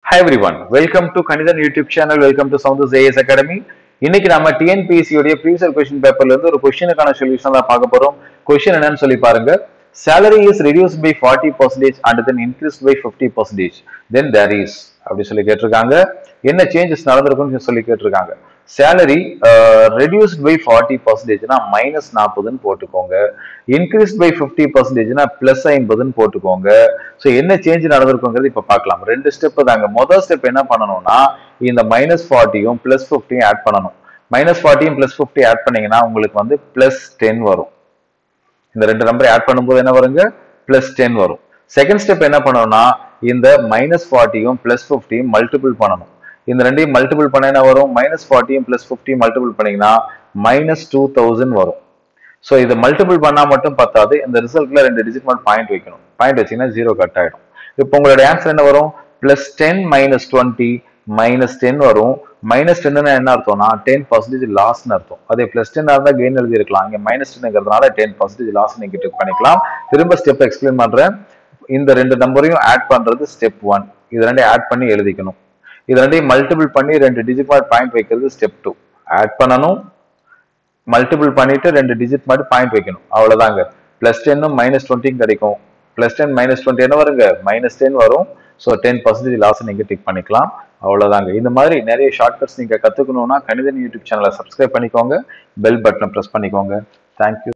hi everyone welcome to Kanithan YouTube channel welcome to Soundhas AS academy இன்னைக்கு நம்ம TNPSC உடைய previous question பேப்பர்ல இருந்து ஒரு கொஸ்டினுக்கான சொல்யூஷன் தான் பார்க்க போறோம் கொஸ்டின் என்னன்னு சொல்லி பாருங்க salary is reduced by 40 percentage and then increased by 50 percentage then there is அப்படி சொல்லி கேட்டிருக்காங்க என்ன சேஞ்சஸ் நடந்திருக்குன்னு சொல்லி கேட்டிருக்காங்க salary ரெடியூஸ்ட் பை ஃபார்ட்டி பர்சன்டேஜ்னா மைனஸ் நாற்பதுன்னு போட்டுக்கோங்க இன்க்ரீஸ் பை ஃபிஃப்டி பர்சன்டேஜ்னா பிளஸ் ஐம்பதுன்னு போட்டுக்கோங்க ஸோ என்ன சேஞ்ச் நடந்திருக்குங்கிறது இப்போ பார்க்கலாம் ரெண்டு ஸ்டெப் தாங்க முதல் ஸ்டெப் என்ன பண்ணணும்னா இந்த மைனஸ் ஃபார்ட்டியும் பிளஸ் ஃபிஃப்டியும் ஆட் பண்ணணும் மைனஸ் ஃபார்ட்டியும் பிளஸ் ஃபிஃப்டி ஆட் பண்ணீங்கன்னா உங்களுக்கு வந்து பிளஸ் டென் வரும் இந்த ரெண்டு நம்பரை ஆட் பண்ணும்போது என்ன வருங்க பிளஸ் டென் வரும் செகண்ட் ஸ்டெப் என்ன பண்ணணும்னா இந்த மைனஸ் ஃபார்ட்டியும் பிளஸ் ஃபிஃப்டியும் மல்டிபிள் பண்ணணும் இந்த ரெண்டையும் மல்டிபிள் பண்ண என்ன வரும் மைனஸ் ஃபார்ட்டியும் பிளஸ் ஃபிஃப்டியும் மல்டிபிள் பண்ணீங்கன்னா மைனஸ் டூ தௌசண்ட் வரும் ஸோ இதை மல்டிபிள் பண்ணா மட்டும் பத்தாது இந்த ரிசல்ட்ல ரெண்டு டிஜிட் மட்டும் பாயிண்ட் வைக்கணும் பாயிண்ட் வச்சீங்கன்னா ஜீரோ கட் ஆயிடும் இப்போ உங்களோட ஆன்சர் என்ன வரும் plus ten minus twenty minus ten வரும் மைனஸ் டென்னு என்ன அர்த்தம்னா டென் பர்சன்டேஜ் லாஸ்னு அர்த்தம் அதே பிளஸ் டென் இருந்தால் கெயின் எழுதிருக்கலாம் இங்கே மைனஸ் டென்ங்கிறதுனால டென் பர்சன்டேஜ் லாஸ் நீங்க டிக் பண்ணிக்கலாம் திரும்ப ஸ்டெப் எக்ஸ்பிளைன் பண்றேன் இந்த ரெண்டு நம்பரையும் ஆட் பண்றது ஸ்டெப் ஒன் இது ரெண்டையும் ஆட் பண்ணி எழுதிக்கணும் இது ரெண்டையும் மல்டிபிள் பண்ணி ரெண்டு டிஜிட் மாதிரி பாயிண்ட் வைக்கிறது ஸ்டெப் டூ ஆட் பண்ணணும் மல்டிபிள் பண்ணிட்டு ரெண்டு டிஜிட் மாதிரி பாயிண்ட் வைக்கணும் அவ்வளவுதாங்க பிளஸ் டென்னும் மைனஸ் டுவெண்ட்டியும் கிடைக்கும் பிளஸ் டென் மைனஸ் டுவெண்ட்டி என்ன வருங்க மைனஸ் டென் வரும் ஸோ டென் பர்சன்டேஜ் லாஸ் நீங்க டிக் பண்ணிக்கலாம் அவ்வளவுதாங்க இந்த மாதிரி நிறைய ஷார்ட்கட்ஸ் நீங்க கத்துக்கணும்னா கணிதன் யூடியூப் சேனலை சப்ஸ்கிரைப் பண்ணிக்கோங்க பெல் பட்டனை ப்ரெஸ் பண்ணிக்கோங்க தேங்க்யூ